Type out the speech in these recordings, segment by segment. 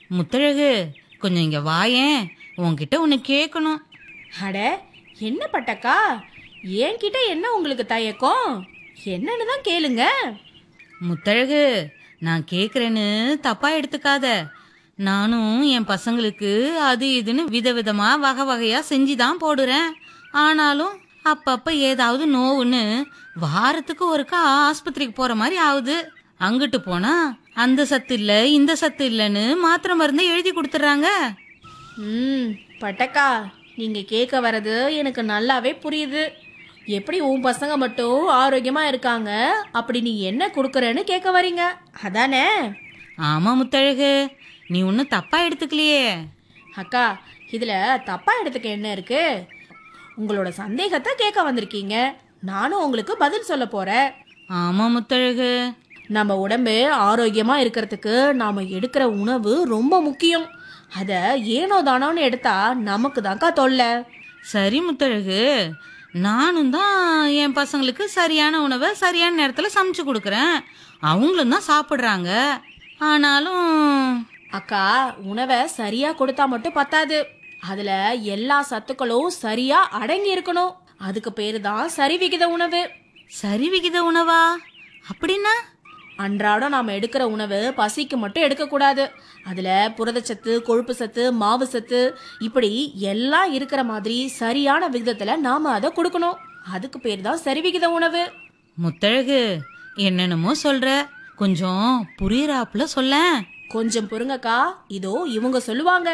முத்தழகு கொஞ்சம் இங்க வாயேன் உன்கிட்ட ஒன்னு கேட்கணும் அட என்ன பட்டக்கா என்கிட்ட என்ன உங்களுக்கு தயக்கம் என்னன்னு தான் கேளுங்க முத்தழகு நான் கேக்குறேன்னு தப்பா எடுத்துக்காத நானும் என் பசங்களுக்கு அது இதுன்னு விதவிதமா வகை வகையா செஞ்சு தான் போடுறேன் ஆனாலும் அப்பப்ப ஏதாவது நோவுன்னு வாரத்துக்கு ஒருக்கா ஆஸ்பத்திரிக்கு போற மாதிரி ஆகுது அங்கிட்டு போனா அந்த சத்து இல்ல இந்த சத்து இல்லைன்னு மாத்திரை மருந்தை எழுதி கொடுத்துட்றாங்க ம் பட்டக்கா நீங்க கேட்க வர்றது எனக்கு நல்லாவே புரியுது எப்படி உன் பசங்க மட்டும் ஆரோக்கியமா இருக்காங்க அப்படி நீ என்ன கொடுக்கறன்னு கேட்க வரீங்க அதானே ஆமா முத்தழகு நீ ஒன்னும் தப்பா எடுத்துக்கலையே அக்கா இதுல தப்பா எடுத்துக்க என்ன இருக்கு உங்களோட சந்தேகத்தை கேட்க வந்திருக்கீங்க நானும் உங்களுக்கு பதில் சொல்ல போறேன் ஆமா முத்தழகு நம்ம உடம்பு ஆரோக்கியமா இருக்கிறதுக்கு நாம எடுக்கிற உணவு ரொம்ப முக்கியம் அத ஏனோ தானோன்னு எடுத்தா நமக்கு தான்க்கா தொல்லை சரி முத்தழகு நானும் தான் என் பசங்களுக்கு சரியான உணவை சரியான நேரத்தில் சமைச்சு கொடுக்குறேன் அவங்களும் தான் சாப்பிட்றாங்க ஆனாலும் அக்கா உணவை சரியா கொடுத்தா மட்டும் பத்தாது அதுல எல்லா சத்துக்களும் சரியா அடங்கி இருக்கணும் அதுக்கு பேரு தான் சரிவிகித உணவு சரி விகித உணவா அப்படின்னா அன்றாடம் நாம எடுக்கிற உணவு பசிக்கு மட்டும் எடுக்கக்கூடாது அதுல புரதச்சத்து கொழுப்பு சத்து மாவு சத்து இப்படி எல்லாம் இருக்கிற மாதிரி சரியான விகிதத்துல நாம அதை கொடுக்கணும் அதுக்கு பேர் தான் சரிவிகித உணவு முத்தழகு என்னென்னமோ சொல்ற கொஞ்சம் புரியுறாப்புல சொல்லேன் கொஞ்சம் பொறுங்கக்கா இதோ இவங்க சொல்லுவாங்க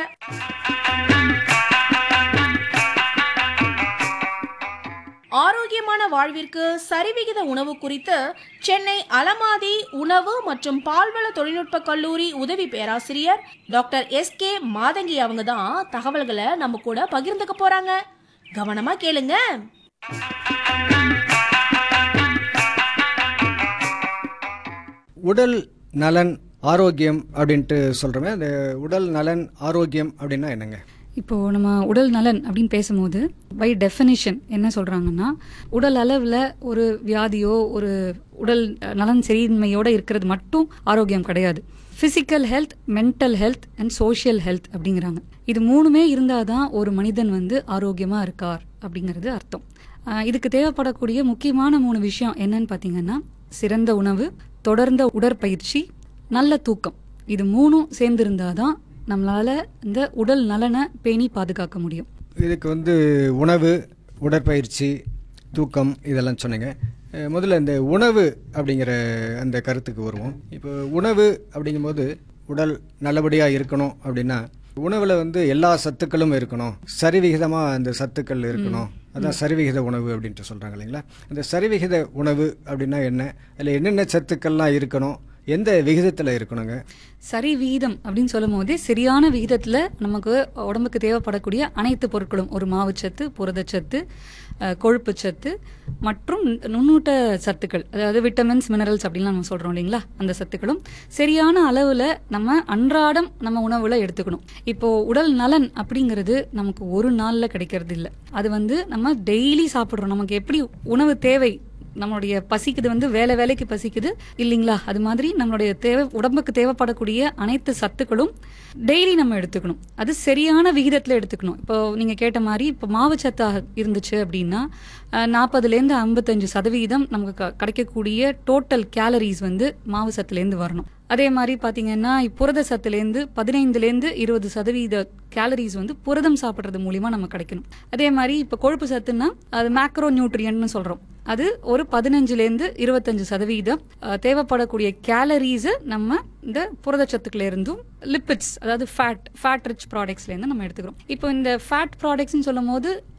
ஆரோக்கியமான வாழ்விற்கு சரிவிகித உணவு குறித்து சென்னை அலமாதி உணவு மற்றும் பால்வள தொழில்நுட்ப கல்லூரி உதவி பேராசிரியர் டாக்டர் எஸ் கே மாதங்கி அவங்க தான் தகவல்களை நம்ம கூட பகிர்ந்துக்க போறாங்க கவனமா கேளுங்க உடல் நலன் ஆரோக்கியம் அப்படின்ட்டு சொல்கிறோமே அந்த உடல் நலன் ஆரோக்கியம் அப்படின்னா என்னங்க இப்போ நம்ம உடல் நலன் அப்படின்னு பேசும்போது பை டெஃபினிஷன் என்ன சொல்றாங்கன்னா உடல் அளவில் ஒரு வியாதியோ ஒரு உடல் நலன் சரியின்மையோட இருக்கிறது மட்டும் ஆரோக்கியம் கிடையாது physical health mental health and social health அப்படிங்கிறாங்க இது மூணுமே இருந்தால் தான் ஒரு மனிதன் வந்து ஆரோக்கியமாக இருக்கார் அப்படிங்கிறது அர்த்தம் ஆஹ் இதுக்கு தேவைப்படக்கூடிய முக்கியமான மூணு விஷயம் என்னன்னு பார்த்தீங்கன்னா சிறந்த உணவு தொடர்ந்த உடற்பயிற்சி நல்ல தூக்கம் இது மூணும் சேர்ந்திருந்தாதான் தான் நம்மளால இந்த உடல் நலனை பேணி பாதுகாக்க முடியும் இதுக்கு வந்து உணவு உடற்பயிற்சி தூக்கம் இதெல்லாம் சொன்னீங்க அஹ் முதல்ல இந்த உணவு அப்படிங்கிற அந்த கருத்துக்கு வருவோம் இப்போ உணவு அப்படிங்கும்போது உடல் நல்லபடியாக இருக்கணும் அப்படின்னா உணவில் வந்து எல்லா சத்துக்களும் இருக்கணும் சரிவிகிதமாக அந்த சத்துக்கள் இருக்கணும் அதான் சரிவிகித உணவு அப்படின்ட்டு சொல்கிறாங்க இல்லைங்களா அந்த சரிவிகித உணவு அப்படின்னா என்ன அதில் என்னென்ன சத்துக்கள்லாம் இருக்கணும் எந்த விகிதத்தில் இருக்கணுங்க சரி விகிதம் அப்படின்னு சொல்லும் போதே சரியான விகிதத்துல நமக்கு உடம்புக்கு தேவைப்படக்கூடிய அனைத்து பொருட்களும் ஒரு மாவுச்சத்து புரதச்சத்து அஹ், கொழுப்புச்சத்து மற்றும் நுண்ணூட்ட சத்துக்கள் அதாவது விட்டமின்ஸ் மினரல்ஸ் அப்படின்லாம் நம்ம சொல்றோம் இல்லைங்களா அந்த சத்துக்களும் சரியான அளவுல நம்ம அன்றாடம் நம்ம உணவுல எடுத்துக்கணும் இப்போ உடல் நலன் அப்படிங்கிறது நமக்கு ஒரு நாள்ல கிடைக்கிறது இல்ல அது வந்து நம்ம டெய்லி சாப்பிடுறோம் நமக்கு எப்படி உணவு தேவை நம்மளுடைய பசிக்குது வந்து வேலை வேலைக்கு பசிக்குது இல்லைங்களா அது மாதிரி நம்மளுடைய தேவை உடம்புக்கு தேவைப்படக்கூடிய அனைத்து சத்துக்களும் டெய்லி நம்ம எடுத்துக்கணும் அது சரியான விகிதத்தில் எடுத்துக்கணும் இப்போ நீங்கள் கேட்ட மாதிரி இப்போ மாவுச்சத்தாக இருந்துச்சு அப்படின்னா நாற்பதுலேருந்து ஐம்பத்தஞ்சு சதவீதம் நமக்கு க- கிடைக்கக்கூடிய டோட்டல் கேலரிஸ் வந்து மாவு சத்துலேருந்து வரணும் அதே மாதிரி பார்த்தீங்கன்னா புரத சத்துலேருந்து பதினைந்துலேருந்து இருபது சதவீத கேலரிஸ் வந்து புரதம் சாப்பிட்றது மூலியமா நம்ம கிடைக்கணும் அதே மாதிரி இப்போ கொழுப்பு சத்துன்னா அது மேக்ரோ நியூட்ரியன்ட்னு சொல்கிறோம் அது ஒரு பதினஞ்சுலேருந்து இருபத்தஞ்சு சதவீதம் அஹ், தேவைப்படக்கூடிய கேலரிஸை நம்ம இந்த புரதச்சத்துக்கள் இருந்தும் லிப்பிட்ஸ் அதாவது ஃபேட் ஃபேட் ரிச் ப்ராடக்ட்ஸ்லேருந்து நம்ம எடுத்துக்கிறோம் இப்போ இந்த ஃபேட் ப்ராடக்ட்ஸ்னு சொல்லும் போது